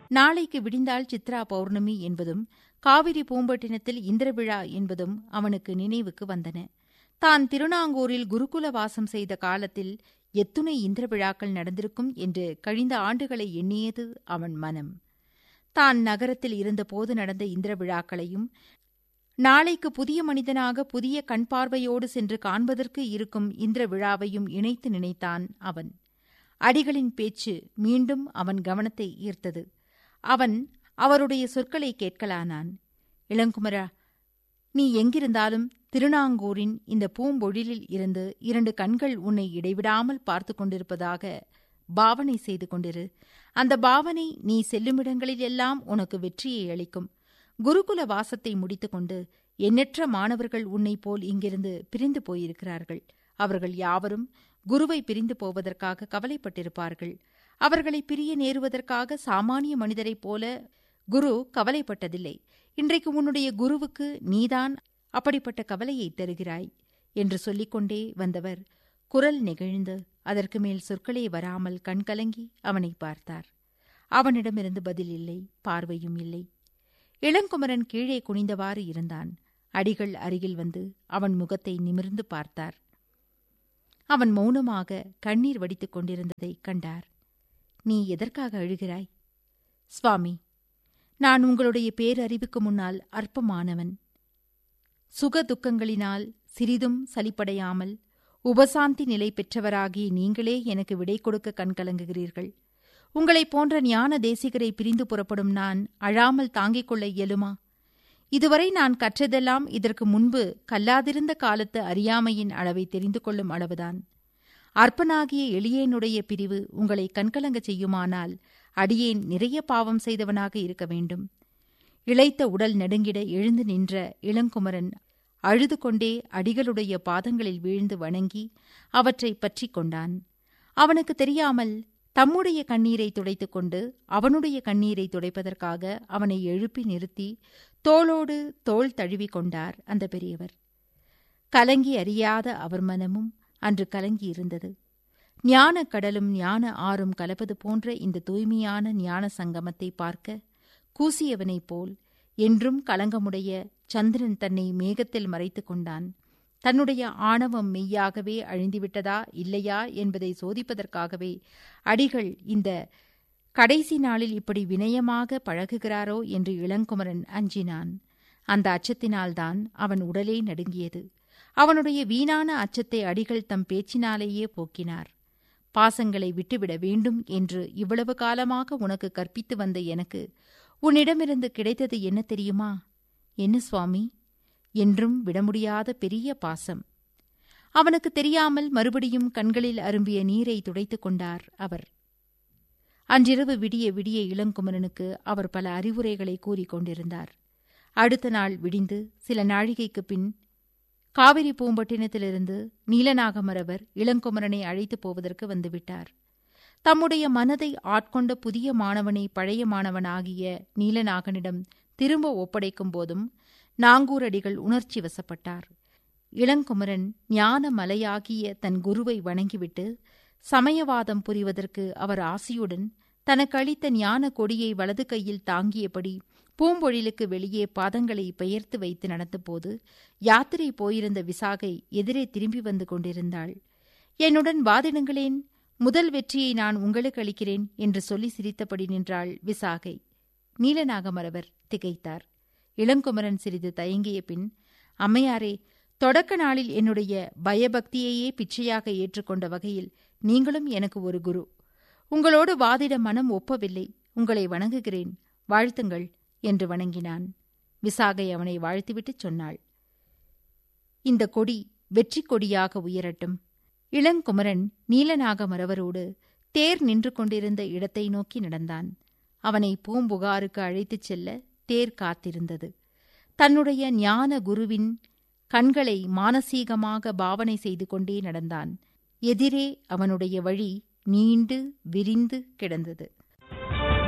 நாளைக்கு விடிந்தால் சித்ரா பௌர்ணமி என்பதும் காவிரி பூம்பட்டினத்தில் இந்திர விழா என்பதும் அவனுக்கு நினைவுக்கு வந்தன தான் திருநாங்கூரில் குருகுல வாசம் செய்த காலத்தில் எத்துணை இந்திர விழாக்கள் நடந்திருக்கும் என்று கழிந்த ஆண்டுகளை எண்ணியது அவன் மனம் தான் நகரத்தில் இருந்தபோது நடந்த இந்திர விழாக்களையும் நாளைக்கு புதிய மனிதனாக புதிய கண் பார்வையோடு சென்று காண்பதற்கு இருக்கும் இந்திர விழாவையும் இணைத்து நினைத்தான் அவன் அடிகளின் பேச்சு மீண்டும் அவன் கவனத்தை ஈர்த்தது அவன் அவருடைய சொற்களை கேட்கலானான் இளங்குமரா நீ எங்கிருந்தாலும் திருநாங்கூரின் இந்த பூம்பொழிலில் இருந்து இரண்டு கண்கள் உன்னை இடைவிடாமல் பார்த்து கொண்டிருப்பதாக பாவனை செய்து கொண்டிரு அந்த பாவனை நீ செல்லுமிடங்களில் எல்லாம் உனக்கு வெற்றியை அளிக்கும் குருகுல வாசத்தை முடித்துக்கொண்டு எண்ணற்ற மாணவர்கள் உன்னை போல் இங்கிருந்து பிரிந்து போயிருக்கிறார்கள் அவர்கள் யாவரும் குருவை பிரிந்து போவதற்காக கவலைப்பட்டிருப்பார்கள் அவர்களை பிரிய நேருவதற்காக சாமானிய மனிதரைப் போல குரு கவலைப்பட்டதில்லை இன்றைக்கு உன்னுடைய குருவுக்கு நீதான் அப்படிப்பட்ட கவலையை தருகிறாய் என்று சொல்லிக்கொண்டே வந்தவர் குரல் நெகிழ்ந்து அதற்கு மேல் சொற்களே வராமல் கண்கலங்கி அவனை பார்த்தார் அவனிடமிருந்து பதில் இல்லை பார்வையும் இல்லை இளங்குமரன் கீழே குனிந்தவாறு இருந்தான் அடிகள் அருகில் வந்து அவன் முகத்தை நிமிர்ந்து பார்த்தார் அவன் மௌனமாக கண்ணீர் வடித்துக் கொண்டிருந்ததை கண்டார் நீ எதற்காக அழுகிறாய் சுவாமி நான் உங்களுடைய பேரறிவுக்கு முன்னால் அற்பமானவன் சுக துக்கங்களினால் சிறிதும் சலிப்படையாமல் உபசாந்தி நிலை பெற்றவராகிய நீங்களே எனக்கு விடை கொடுக்க கண்கலங்குகிறீர்கள் உங்களைப் போன்ற ஞான தேசிகரை பிரிந்து புறப்படும் நான் அழாமல் தாங்கிக் கொள்ள இயலுமா இதுவரை நான் கற்றதெல்லாம் இதற்கு முன்பு கல்லாதிருந்த காலத்து அறியாமையின் அளவை தெரிந்து கொள்ளும் அளவுதான் அற்பனாகிய எளியேனுடைய பிரிவு உங்களை கண்கலங்க செய்யுமானால் அடியேன் நிறைய பாவம் செய்தவனாக இருக்க வேண்டும் இளைத்த உடல் நடுங்கிட எழுந்து நின்ற இளங்குமரன் அழுது கொண்டே அடிகளுடைய பாதங்களில் வீழ்ந்து வணங்கி அவற்றை பற்றிக் கொண்டான் அவனுக்கு தெரியாமல் தம்முடைய கண்ணீரை துடைத்துக் கொண்டு அவனுடைய கண்ணீரை துடைப்பதற்காக அவனை எழுப்பி நிறுத்தி தோளோடு தோள் தழுவிக் கொண்டார் அந்த பெரியவர் கலங்கி அறியாத அவர் மனமும் அன்று கலங்கியிருந்தது ஞான கடலும் ஞான ஆறும் கலப்பது போன்ற இந்த தூய்மையான ஞான சங்கமத்தை பார்க்க கூசியவனைப் போல் என்றும் கலங்கமுடைய சந்திரன் தன்னை மேகத்தில் மறைத்துக் கொண்டான் தன்னுடைய ஆணவம் மெய்யாகவே அழிந்துவிட்டதா இல்லையா என்பதை சோதிப்பதற்காகவே அடிகள் இந்த கடைசி நாளில் இப்படி வினயமாக பழகுகிறாரோ என்று இளங்குமரன் அஞ்சினான் அந்த அச்சத்தினால்தான் அவன் உடலே நடுங்கியது அவனுடைய வீணான அச்சத்தை அடிகள் தம் பேச்சினாலேயே போக்கினார் பாசங்களை விட்டுவிட வேண்டும் என்று இவ்வளவு காலமாக உனக்கு கற்பித்து வந்த எனக்கு உன்னிடமிருந்து கிடைத்தது என்ன தெரியுமா என்ன சுவாமி என்றும் விடமுடியாத பெரிய பாசம் அவனுக்கு தெரியாமல் மறுபடியும் கண்களில் அரும்பிய நீரை துடைத்துக் கொண்டார் அவர் அன்றிரவு விடிய விடிய இளங்குமரனுக்கு அவர் பல அறிவுரைகளை கூறிக் கொண்டிருந்தார் அடுத்த நாள் விடிந்து சில நாழிகைக்குப் பின் காவிரி பூம்பட்டினத்திலிருந்து நீலநாகமரவர் இளங்குமரனை அழைத்துப் போவதற்கு வந்துவிட்டார் தம்முடைய மனதை ஆட்கொண்ட புதிய மாணவனை பழைய மாணவனாகிய நீலநாகனிடம் திரும்ப ஒப்படைக்கும் போதும் நாங்கூரடிகள் உணர்ச்சி வசப்பட்டார் இளங்குமரன் ஞான மலையாகிய தன் குருவை வணங்கிவிட்டு சமயவாதம் புரிவதற்கு அவர் ஆசியுடன் தனக்கு அளித்த ஞான கொடியை வலது கையில் தாங்கியபடி பூம்பொழிலுக்கு வெளியே பாதங்களை பெயர்த்து வைத்து நடந்தபோது யாத்திரை போயிருந்த விசாகை எதிரே திரும்பி வந்து கொண்டிருந்தாள் என்னுடன் வாதிடுங்களேன் முதல் வெற்றியை நான் உங்களுக்கு அளிக்கிறேன் என்று சொல்லி சிரித்தபடி நின்றாள் விசாகை நீலநாகமரவர் திகைத்தார் இளங்குமரன் சிறிது தயங்கிய பின் அம்மையாரே தொடக்க நாளில் என்னுடைய பயபக்தியையே பிச்சையாக ஏற்றுக்கொண்ட வகையில் நீங்களும் எனக்கு ஒரு குரு உங்களோடு வாதிட மனம் ஒப்பவில்லை உங்களை வணங்குகிறேன் வாழ்த்துங்கள் என்று வணங்கினான் விசாகை அவனை வாழ்த்திவிட்டுச் சொன்னாள் இந்த கொடி வெற்றி கொடியாக உயரட்டும் இளங்குமரன் நீலநாகமரவரோடு தேர் நின்று கொண்டிருந்த இடத்தை நோக்கி நடந்தான் அவனை பூம்புகாருக்கு அழைத்துச் செல்ல தேர் காத்திருந்தது தன்னுடைய ஞான குருவின் கண்களை மானசீகமாக பாவனை செய்து கொண்டே நடந்தான் எதிரே அவனுடைய வழி நீண்டு விரிந்து கிடந்தது